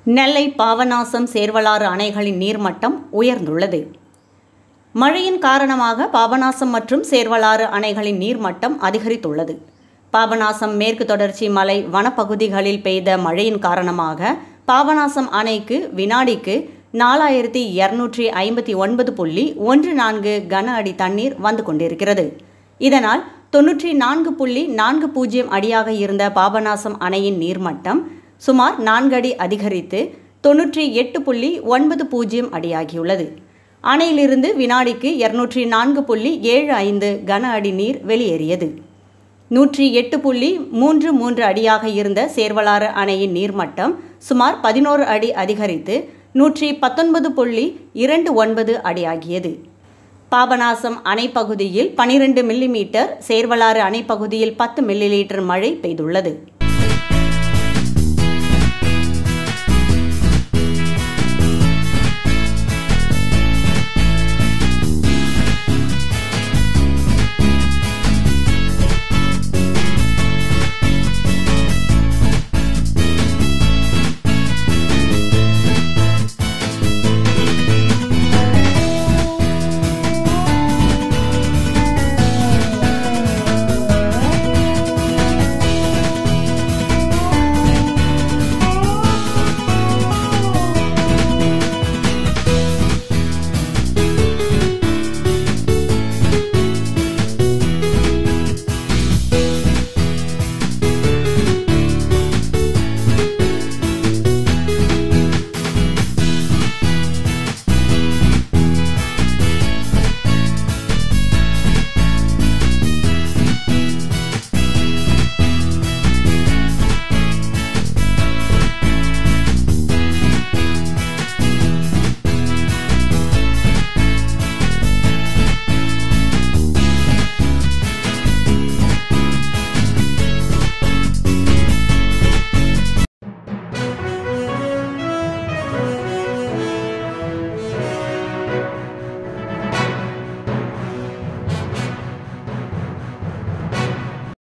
நெல்லை பாபநாசம் சேர்வலாறு அணைகளின் நீர்மட்டம் உயர்ந்துள்ளது மழையின் காரணமாக பாபநாசம் மற்றும் சேர்வலாறு அணைகளின் நீர்மட்டம் அதிகரித்துள்ளது பாபநாசம் மேற்கு தொடர்ச்சி மலை வனப்பகுதிகளில் பெய்த மழையின் காரணமாக பாபநாசம் அணைக்கு வினாடிக்கு நாலாயிரத்தி இரநூற்றி ஐம்பத்தி ஒன்பது புள்ளி ஒன்று நான்கு கன அடி தண்ணீர் வந்து கொண்டிருக்கிறது இதனால் தொன்னூற்றி நான்கு புள்ளி நான்கு பூஜ்ஜியம் அடியாக இருந்த பாபநாசம் அணையின் நீர்மட்டம் சுமார் நான்கு அடி அதிகரித்து தொன்னூற்றி எட்டு புள்ளி ஒன்பது பூஜ்ஜியம் அடியாகியுள்ளது அணையிலிருந்து வினாடிக்கு இருநூற்றி நான்கு புள்ளி ஏழு ஐந்து கன அடி நீர் வெளியேறியது நூற்றி எட்டு புள்ளி மூன்று மூன்று அடியாக இருந்த சேர்வலாறு அணையின் நீர்மட்டம் சுமார் பதினோரு அடி அதிகரித்து நூற்றி பத்தொன்பது புள்ளி இரண்டு ஒன்பது அடியாகியது பாபநாசம் அணைப்பகுதியில் பனிரெண்டு மில்லிமீட்டர் சேர்வலாறு அணைப்பகுதியில் பத்து மில்லிலீட்டர் மழை பெய்துள்ளது